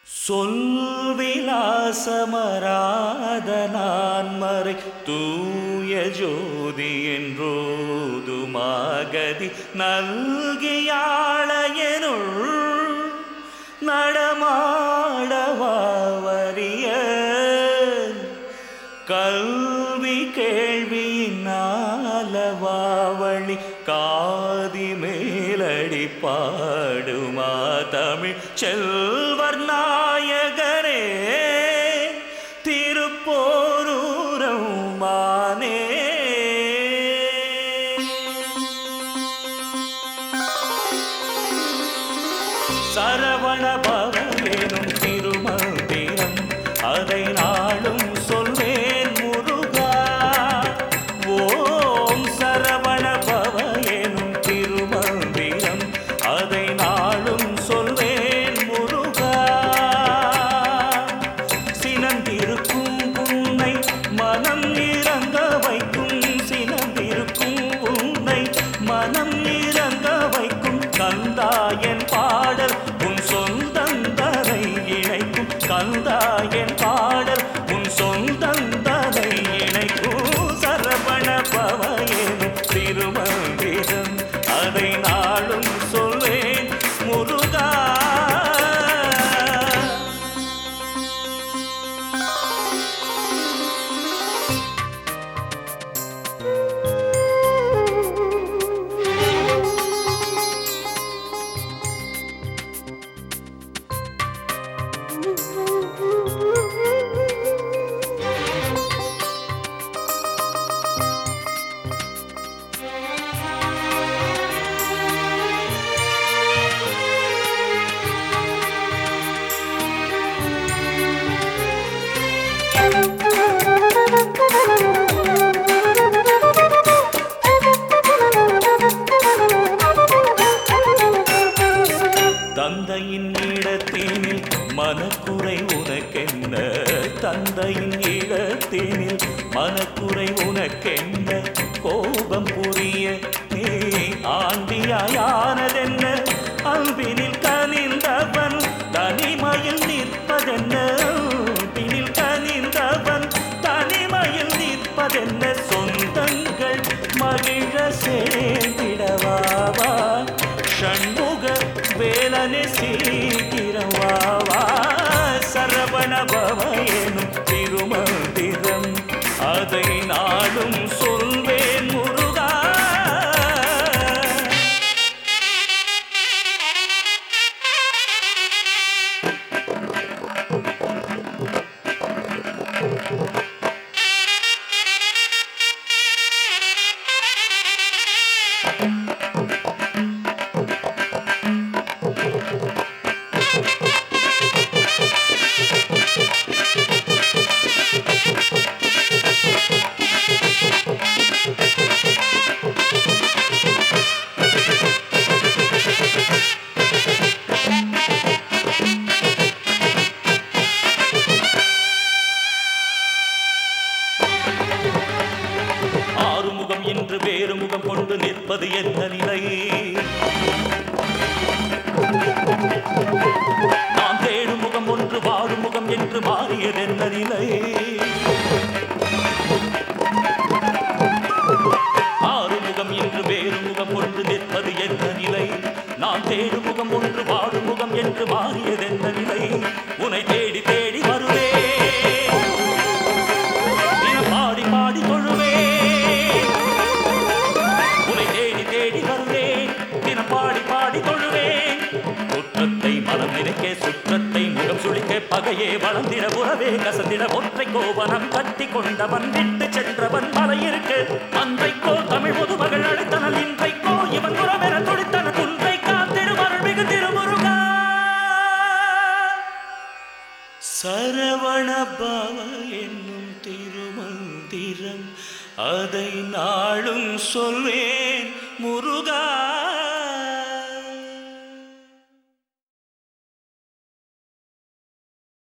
சொல்விலாசமராத நான்மறை தூய ஜோதி என்றோதுமாகதி நல்கியாளையனுள் நடமாடவாவரிய கல்வி கேள்வியினாலவாவழி காதி மேலடி பாடுமா தமிழ் செல்வர் நாயகரே திருப்போரூரம் மானே சரவண பவனும் திருமந்திரம் அதை நாளும் சொல்வேன் முருகா ஓம் சரவண பவனும் திருமந்திரம் அதை நாளும் சொல்வேன் முருகா சினந்திருக்கும் உன்னை மனம் இறங்க வைக்கும் சினந்திருக்கும் உன்னை மனம் இறங்க வைக்கும் கந்தாயன் பாடல் உன் சொந்தந்தரை இணைக்கும் கந்தாயன் பாடல் உன் சொந்தந்தரை இணைக்கும் சரவண பவையன் திருமந்திரம் அதை நாளும் சொல்வேன் முருகா தந்தையின் இடத்தினில் மனக்குறை உனக்கென்ன தந்தையின் இடத்தினில் மனக்குறை உனக்கென்ன கோபம் புரிய நீ ஆண்டியாயானதென்ன அன்பினில் கனிந்தவன் தனிமையில் நிற்பதென்ன அன்பினில் கனிந்தவன் தனிமையில் நிற்பதென்ன சொந்தங்கள் மகிழ சேர்ந்திடவாவா ஷண்முக வேலனை சீக்கிரவாவா சரவண பவயனும் திருமந்திரம் அதை நாளும் சொல்வேன் முருகா ஆறுமுகம் என்று வேறு முகம் கொண்டு நிற்பது என்ன நிலை நாம் தேடும் முகம் ஒன்று வாழும் முகம் என்று மாறியது என்ன நிலை ஆறுமுகம் என்று வேறு முகம் கொண்டு நிற்பது என்ன நிலை நாம் தேடும் முகம் ஒன்று வாழும் முகம் என்று மாறியது என்ன நிலை உன்னை தேடி தேடி வருவே தினம் பாடி பாடி தொழுவே உன்னை தேடி தேடி வருவேன் தினம் பாடி பாடி தொழுவேன் குற்றத்தை மனம் நினைக்க சுற்றத்தை முகம் சுழிக்க பகையே வளர்ந்திட உறவே கசந்திட ஒற்றை கோவனம் கட்டி கொண்டவன் விட்டு சென்றவன் மலையிருக்கு அன்றைக்கோ தமிழ் முதுமகள் அழைத்தனல் இன்றைக்கோ இவன் உறவென துடித்தன குன்றை காத்திடும் அருள்மிகு திருமுருகா சரவண பவ என்னும் திருமந்திரம் அதை நாளும் சொல்வேன் முருகா